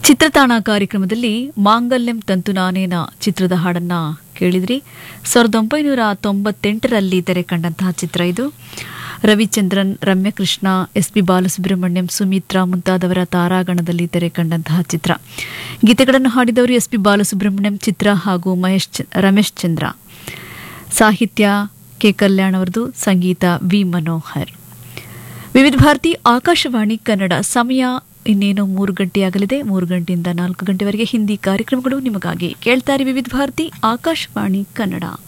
ಚಿತ್ರತಾಣ ಕಾರ್ಯಕ್ರಮದಲ್ಲಿ ಮಾಂಗಲ್ಯಂ ತಂತು ನಾನೇನ ಚಿತ್ರದ ಹಾಡನ್ನ ಕೇಳಿದ್ರಿ ಸಾವಿರದ ಒಂಬೈನೂರ ತೊಂಬತ್ತೆಂಟರಲ್ಲಿ ತೆರೆ ಕಂಡಂತಹ ಚಿತ್ರ ಇದು ರವಿಚಂದ್ರನ್ ರಮ್ಯಕೃಷ್ಣ ಎಸ್ ಪಿ ಬಾಲಸುಬ್ರಹ್ಮಣ್ಯಂ ಸುಮಿತ್ರಾ ಮುಂತಾದವರ ತಾರಾಗಣದಲ್ಲಿ ತೆರೆ ಕಂಡಂತಹ ಚಿತ್ರ ಗೀತೆಗಳನ್ನು ಹಾಡಿದವರು ಎಸ್ ಪಿ ಬಾಲಸುಬ್ರಹ್ಮಣ್ಯಂ ಚಿತ್ರ ಹಾಗೂ ಮಹೇಶ್ ಚ- ರಮೇಶ್ ಚಂದ್ರ ಸಾಹಿತ್ಯ ಕೆ ಕಲ್ಯಾಣ್ ಅವರದು ಸಂಗೀತ ವಿ ಮನೋಹರ್ ವಿವಿಧ ಭಾರತಿ ಆಕಾಶವಾಣಿ ಕನ್ನಡ ಸಮಯ ಇನ್ನೇನು ಮೂರು ಗಂಟೆಯಾಗಲಿದೆ ಮೂರು ಗಂಟೆಯಿಂದ ನಾಲ್ಕು ಗಂಟೆವರೆಗೆ ಹಿಂದಿ ಕಾರ್ಯಕ್ರಮಗಳು ನಿಮಗಾಗಿ ಕೇಳ್ತಾರೆ ವಿವಿಧ ಭಾರತಿ ಆಕಾಶವಾಣಿ ಕನ್ನಡ